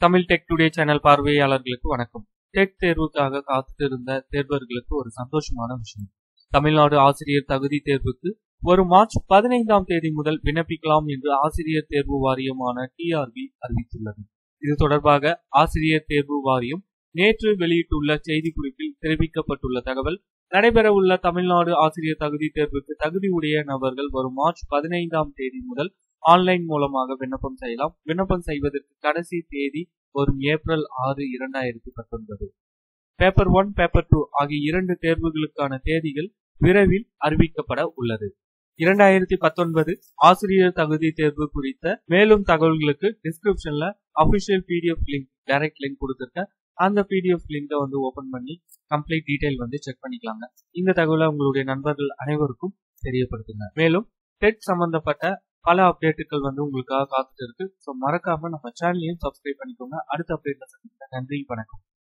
Tamil tech today channel பார்வையாளர்களுக்கு வணக்கம் tech தேர்வுக்காக காத்துட்டு இருந்த தேர்வர்களுக்கு ஒரு சந்தோஷமான விஷயம் தமிழ்நாடு ஆசிரியர் தகுதி தேர்வுக்கு வரும் மார்ச் பதினைந்தாம் தேதி முதல் விண்ணப்பிக்கலாம் என்று ஆசிரியர் தேர்வு வாரியமான டிஆர்பி அறிவித்துள்ளது இது தொடர்பாக ஆசிரியர் தேர்வு வாரியம் நேற்று வெளியிட்டுள்ள செய்திக்குறிப்பில் தெரிவிக்கப்பட்டுள்ள தகவல் நடைபெறவுள்ள தமிழ்நாடு ஆசிரியர் தகுதி தேர்வுக்கு தகுதி உடைய நபர்கள் வரும் மார்ச் பதினைந்தாம் தேதி முதல் ஆன்லைன் மூலமாக விண்ணப்பம் செய்யலாம் விண்ணப்பம் செய்வதற்கு கடைசி தேதி வரும் ஏப்ரல் ஆறு இரண்டாயிரத்தி பத்தொன்பது பேப்பர் ஒன் பேப்பர் டூ ஆகிய இரண்டு தேர்வுகளுக்கான தேதிகள் விரைவில் அறிவிக்கப்பட உள்ளது இரண்டாயிரத்தி பத்தொன்பது ஆசிரியர் தகுதி தேர்வு குறித்த மேலும் தகவல்களுக்கு டிஸ்கிரிப்ஷன்ல official PDF link direct link கொடுத்துருக்கேன் அந்த பிடிஎஃப் லிங்கை வந்து ஓபன் பண்ணி கம்ப்ளீட் டீடைல் வந்து செக் பண்ணிக்கலாங்க இந்த தகவலை உங்களுடைய நண்பர்கள் அனைவருக்கும் தெரியப்படுத்துங்க மேலும் டெட் சம்பந்தப்பட்ட பல அப்டேட்டுகள் வந்து உங்களுக்காக காத்துட்டு இருக்கு ஸோ மறக்காம நம்ம சேனலையும் சப்ஸ்கிரைப் பண்ணிக்கோங்க அடுத்த அப்டேட்ல சந்திக்கிறேன் நன்றி வணக்கம்